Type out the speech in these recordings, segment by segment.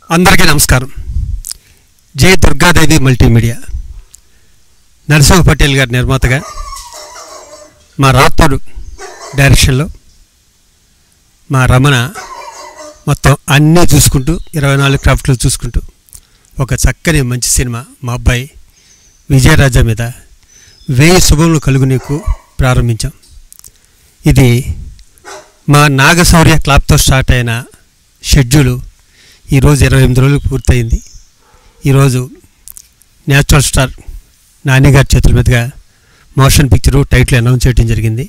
అందరికీ నమస్కారం జై దుర్గాదేవి మల్టీమీడియా నరసింహ పటేల్ గారి నిర్మాతగా మా రాత్తోడు డైరెక్షన్లో మా రమణ మొత్తం అన్నీ చూసుకుంటూ ఇరవై నాలుగు క్రాఫ్ట్లు చూసుకుంటూ ఒక చక్కని మంచి సినిమా మా అబ్బాయి విజయరాజా మీద వేయి శుభములు కలుగు నీకు ప్రారంభించాం ఇది మా నాగశౌర్య క్లాబ్తో స్టార్ట్ అయిన షెడ్యూలు ఈరోజు ఇరవై ఎనిమిది రోజులు పూర్తయింది ఈరోజు న్యాచురల్ స్టార్ నాని గారి చేతుల మీదుగా మోషన్ పిక్చరు టైటిల్ అనౌన్స్ చేయడం జరిగింది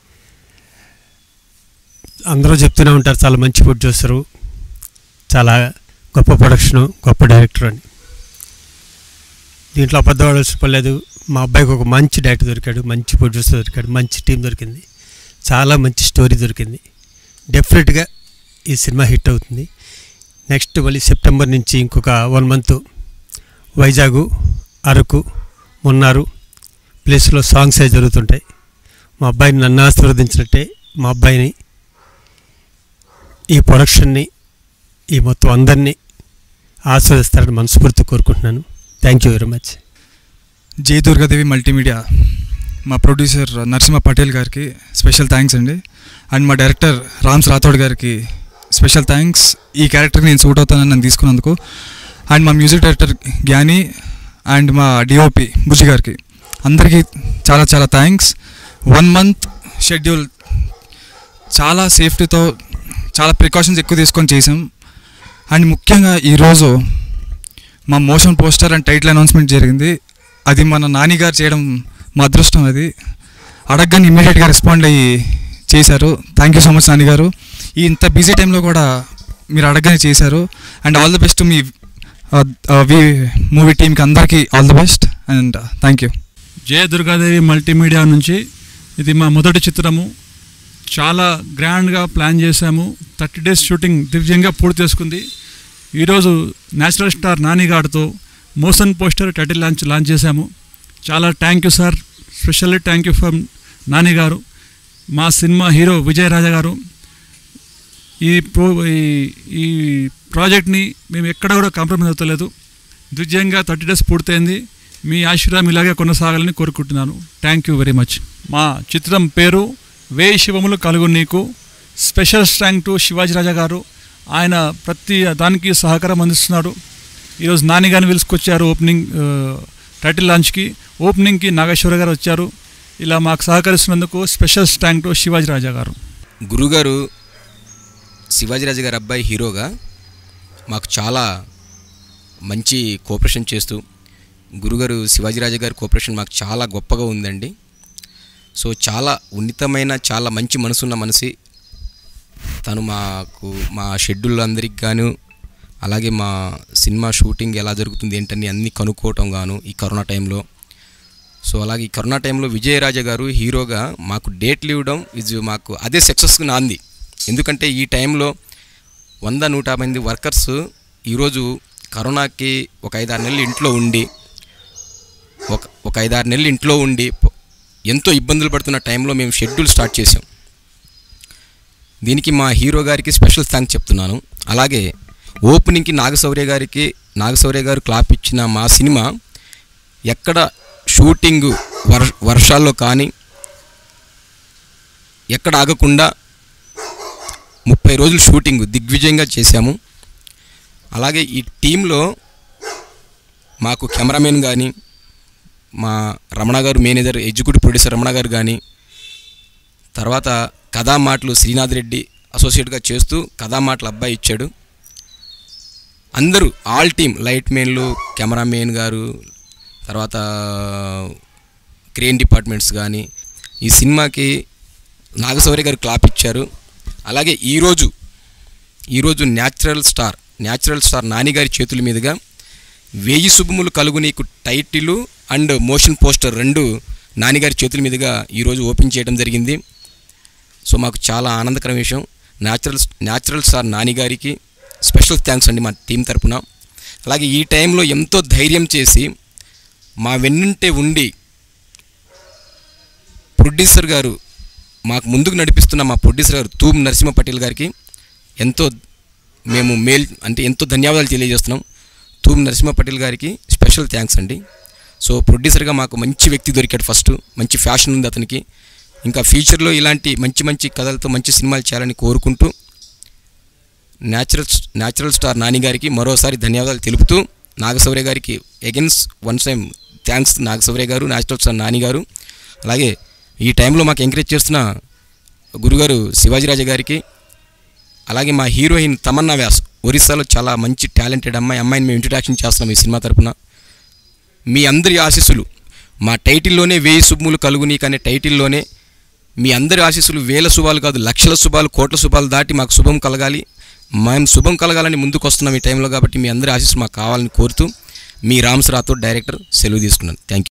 అందరూ చెప్తూనే ఉంటారు చాలా మంచి ప్రొడ్యూసరు చాలా గొప్ప ప్రొడక్షను గొప్ప డైరెక్టర్ అని దీంట్లో అబద్ధపడాల్సిన పర్లేదు మా అబ్బాయికి ఒక మంచి డైరెక్టర్ దొరికాడు మంచి ప్రొడ్యూసర్ దొరికాడు మంచి టీం దొరికింది చాలా మంచి స్టోరీ దొరికింది డెఫినెట్గా ఈ సినిమా హిట్ అవుతుంది నెక్స్ట్ మళ్ళీ సెప్టెంబర్ నుంచి ఇంకొక వన్ మంత్ వైజాగ్ అరకు మున్నారు ప్లేస్లో సాంగ్స్ అవి జరుగుతుంటాయి మా అబ్బాయిని నన్ను ఆశీర్వదించినట్టే మా అబ్బాయిని ఈ ప్రొడక్షన్ని ఈ మొత్తం అందరినీ ఆస్వాదిస్తారని మనస్ఫూర్తి కోరుకుంటున్నాను thank you very much Jai Durgadevi multimedia మా ప్రొడ్యూసర్ నరసింహ పటేల్ గారికి స్పెషల్ థ్యాంక్స్ అండి అండ్ మా డైరెక్టర్ రామ్స్ రాథోడ్ గారికి స్పెషల్ థ్యాంక్స్ ఈ క్యారెక్టర్కి నేను సూట్ అవుతానని నన్ను తీసుకున్నందుకు అండ్ మా మ్యూజిక్ డైరెక్టర్ జ్ఞాని అండ్ మా డిఓపి బుజి గారికి అందరికీ చాలా చాలా థ్యాంక్స్ వన్ మంత్ షెడ్యూల్ చాలా సేఫ్టీతో చాలా ప్రికాషన్స్ ఎక్కువ తీసుకొని చేసాం అండ్ ముఖ్యంగా ఈరోజు మా motion poster and title announcement జరిగింది అది మన నాని గారు చేయడం మా అదృష్టం అది అడగగానే ఇమ్మీడియట్గా రెస్పాండ్ అయ్యి చేశారు thank you so much Nani గారు ఈ ఇంత బిజీ టైంలో కూడా మీరు అడగగానే చేశారు అండ్ ఆల్ ది బెస్ట్ మీ మూవీ టీంకి అందరికీ all the best and thank you Jaya Durgadevi multimedia నుంచి ఇది మా మొదటి చిత్రము చాలా గ్రాండ్గా ప్లాన్ చేశాము థర్టీ డేస్ షూటింగ్ దివ్యంగా పూర్తి చేసుకుంది ఈరోజు నేచురల్ స్టార్ నానిగాడితో motion poster title launch launch చేశాము చాలా thank you sir specially thank you for Nani గారు మా సినిమా హీరో విజయరాజా గారు ఈ ప్రో ఈ ఈ ప్రాజెక్ట్ని మేము ఎక్కడ కూడా కాంప్రమైజ్ అవుతలేదు దివ్యంగా థర్టీ డేస్ పూర్తయింది మీ ఆశీర్వాదం ఇలాగే కొనసాగాలని కోరుకుంటున్నాను థ్యాంక్ యూ వెరీ మచ్ మా చిత్రం పేరు వేయి శివములు కలుగు నీకు special thank to Shivaji Raja గారు ఆయన ప్రతి దానికి సహకారం అందిస్తున్నాడు ఈరోజు నాని గారిని పిలుచుకొచ్చారు ఓపెనింగ్ ఆ, టైటిల్ లాంచ్కి ఓపెనింగ్కి నాగేశ్వర గారు వచ్చారు ఇలా మాకు సహకరిస్తున్నందుకు special thank to Shivaji Raja గారు గురుగారు శివాజీరాజు గారి అబ్బాయి హీరోగా మాకు చాలా మంచి కోఆపరేషన్ చేస్తూ గురుగారు శివాజీరాజు గారి కోఆపరేషన్ మాకు చాలా గొప్పగా ఉందండి సో చాలా ఉన్నతమైన చాలా మంచి మనసున్న మనిషి తను మాకు మా షెడ్యూల్ అందరికి గాను అలాగే మా సినిమా షూటింగ్ ఎలా జరుగుతుంది ఏంటని అన్నీ కనుక్కోవటం గాను ఈ కరోనా టైంలో సో అలాగే ఈ కరోనా టైంలో విజయరాజ గారు హీరోగా మాకు డేట్లు ఇవ్వడం ఇది మాకు అదే సక్సెస్ నాంది ఎందుకంటే ఈ టైంలో వంద నూట యాభై మంది వర్కర్స్ ఈరోజు కరోనాకి ఒక ఐదారు నెలలు ఇంట్లో ఉండి ఒక ఒక ఐదారు నెలలు ఇంట్లో ఉండి ప- ఎంతో ఇబ్బందులు పడుతున్న టైంలో మేము షెడ్యూల్ స్టార్ట్ చేసాం దీనికి మా హీరో గారికి స్పెషల్ థ్యాంక్స్ చెప్తున్నాను అలాగే ఓపెనింగ్కి నాగశౌర్య గారికి నాగశౌర్య గారు క్లాప్ ఇచ్చిన మా సినిమా ఎక్కడ షూటింగ్ వర్ వర్షాల్లో కానీ ఎక్కడ ఆగకుండా ముప్పై రోజులు షూటింగ్ దిగ్విజయంగా చేశాము అలాగే ఈ టీంలో మాకు కెమెరామెన్ కానీ మా రమణ గారు మేనేజర్ ఎగ్జిక్యూటివ్ ప్రొడ్యూసర్ రమణ గారు కానీ తర్వాత కథా మాటలు శ్రీనాథ్ రెడ్డి అసోసియేట్గా చేస్తూ కథా మాటలు అబ్బాయి ఇచ్చాడు అందరూ ఆల్ టీమ్ లైట్ మెన్లు కెమెరామెన్ గారు తర్వాత క్రేన్ డిపార్ట్మెంట్స్ కానీ ఈ సినిమాకి నాగశౌర్య గారు క్లాప్ ఇచ్చారు అలాగే ఈరోజు ఈరోజు natural star natural star Nani గారి చేతుల మీదుగా వేయి శుభములు కలుగు నీకు టైటిల్ అండ్ మోషన్ పోస్టర్ రెండు నానిగారి చేతుల మీదుగా ఈరోజు ఓపెన్ చేయడం జరిగింది సో మాకు చాలా ఆనందకరం విషయం న్యాచురల్ న్యాచురల్ స్టార్ నాని గారికి స్పెషల్ థ్యాంక్స్ అండి మా టీం తరపున అలాగే ఈ టైంలో ఎంతో ధైర్యం చేసి మా వెన్నుంటే ఉండి ప్రొడ్యూసర్ గారు మాకు ముందుకు నడిపిస్తున్న మా ప్రొడ్యూసర్ గారు తూమ్ నరసింహ పటేల్ గారికి ఎంతో మేము మేల్ అంటే ఎంతో ధన్యవాదాలు తెలియజేస్తున్నాం తూమ్ నరసింహ పటేల్ గారికి స్పెషల్ థ్యాంక్స్ అండి సో ప్రొడ్యూసర్గా మాకు మంచి వ్యక్తి దొరికాడు ఫస్ట్ మంచి ఫ్యాషన్ ఉంది అతనికి ఇంకా ఫ్యూచర్లో ఇలాంటి మంచి మంచి కథలతో మంచి సినిమాలు చేయాలని కోరుకుంటూ న్యాచురల్ న్యాచురల్ స్టార్ నాని గారికి మరోసారి ధన్యవాదాలు తెలుపుతూ నాగశౌర్య గారికి again one time thanks Nagashaurya గారు న్యాచురల్ స్టార్ నాని గారు అలాగే ఈ టైంలో మాకు ఎంకరేజ్ చేస్తున్న గురుగారు శివాజీరాజు గారికి అలాగే మా హీరోయిన్ తమన్నా వ్యాస్ ఒరిస్సాలో చాలా మంచి టాలెంటెడ్ అమ్మాయి అమ్మాయిని మేము ఇంట్రడక్షన్ చేస్తున్నాం ఈ సినిమా తరపున మీ అందరి ఆశీస్సులు మా టైటిల్లోనే వేయి శుభములు కలుగుని కానీ టైటిల్లోనే మీ అందరి ఆశీస్సులు వేల శుభాలు కాదు లక్షల శుభాలు కోట్ల శుభాలు దాటి మాకు శుభం కలగాలి మేము శుభం కలగాలని ముందుకు వస్తున్నాం ఈ టైంలో కాబట్టి మీ అందరి ఆశీస్సులు మాకు కావాలని కోరుతూ మీ రామ్స్ రాథోడ్ డైరెక్టర్ సెలవు తీసుకున్నాను థ్యాంక్ యూ